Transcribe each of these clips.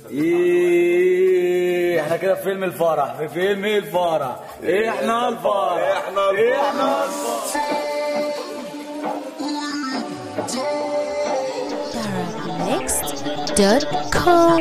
إيه احنا كده في فيلم الفرح في فيلم الفرح احنا الفرح احنا الفرح. احنا الفرح Darkmix.com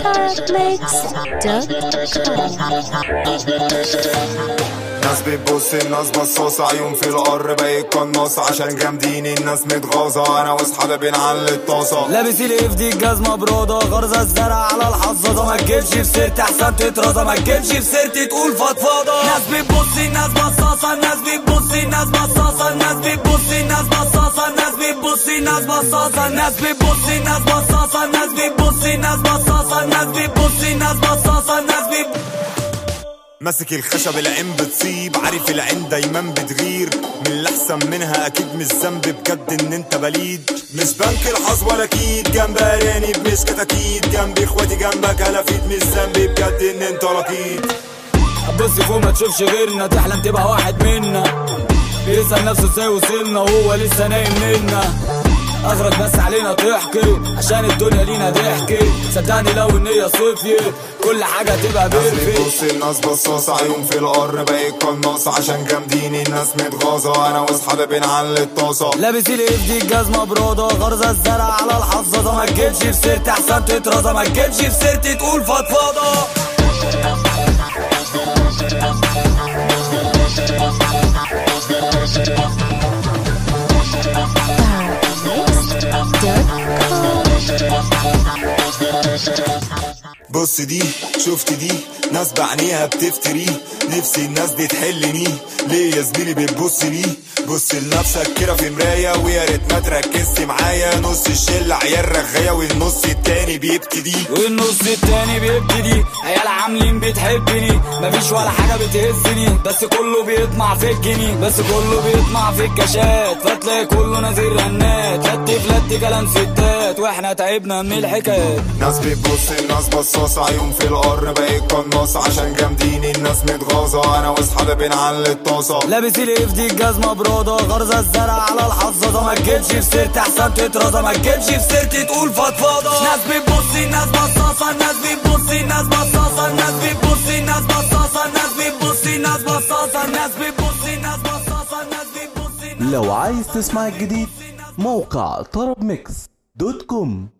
Darkmix.com ناس بتبص الناس بصاصة عيون في القر بقيت قناصة عشان جامدين الناس متغاظة انا واصحابي بنعلي الطاسة لابس الاف دي الجزمة برودة غرزة الزرع على الحظاظة ما تجيبش في سيرتي احسن تترازة ما تجيبش في سيرتي تقول فضفاضة ناس بتبص الناس بصاصة الناس بتبص الناس بصاصة الناس بتبص الناس بصاصة الناس بتبص الناس بصاصة الناس بتبص الناس بصاصة الناس بتبص الناس بصاصة الناس بتبص الناس بصاصة الناس بتبص ماسك الخشب العين بتصيب عارف العين دايما بتغير من اللي احسن منها اكيد مش ذنب بجد ان انت بليد مش بنك الحظ ولا اكيد جنب ارانب مش كتاكيد جنب اخواتي جنبك هلافيت مش ذنب بجد ان انت لقيت بص فوق ما تشوفش غيرنا تحلم تبقى واحد منا بيسأل نفسه ازاي وصلنا وهو لسه نايم منا اغرق بس علينا تحكي عشان الدنيا لينا ضحكي صدقني لو النية صفيت كل حاجة تبقى ناس بيرفكت بتبص الناس بصاصة عيون في القر بقيت قناصة عشان جامدين الناس متغاظة انا واصحابي بنعلي الطاسة لابس الاف دي الجزمة برودة غرزة الزرع على الحظاظة ما تجيبش في سيرتي احسن تترازة ما تجيبش في سيرتي تقول فضفاضة بص دي شفت دي ناس بعينيها بتفتري نفسي الناس دي تحلني ليه يا زميلي بتبص لي بص لنفسك كده في مراية ويا ريت ما تركزش معايا نص الشلة عيال رغاية والنص التاني بيبتدي والنص التاني بيبتدي عيال عاملين بتحبني مفيش ولا حاجة بتهزني بس كله بيطمع في الجنيه بس كله بيطمع في الكاشات فتلاقي كله نازل رنات لت فلت كلام ستات واحنا تعبنا من الحكايات ناس بتبص الناس بصاصة عيون في القر بقيت قناصة عشان جامدين الناس متغاظة انا واصحابي بنعلي الطاسة لابس الاف دي الجزمة برودة غرزة الزرع على الحظاظة ما تجيبش في سيرتي احسن تترازة ما تجيبش في سيرتي تقول فضفاضة ناس بتبص الناس بصاصة الناس بتبص الناس بصاصة الناس بتبص الناس بصاصة الناس بتبص الناس بصاصة الناس بتبص الناس بصاصة الناس بتبص الناس لو عايز تسمع الجديد موقع طرب ميكس دوت كوم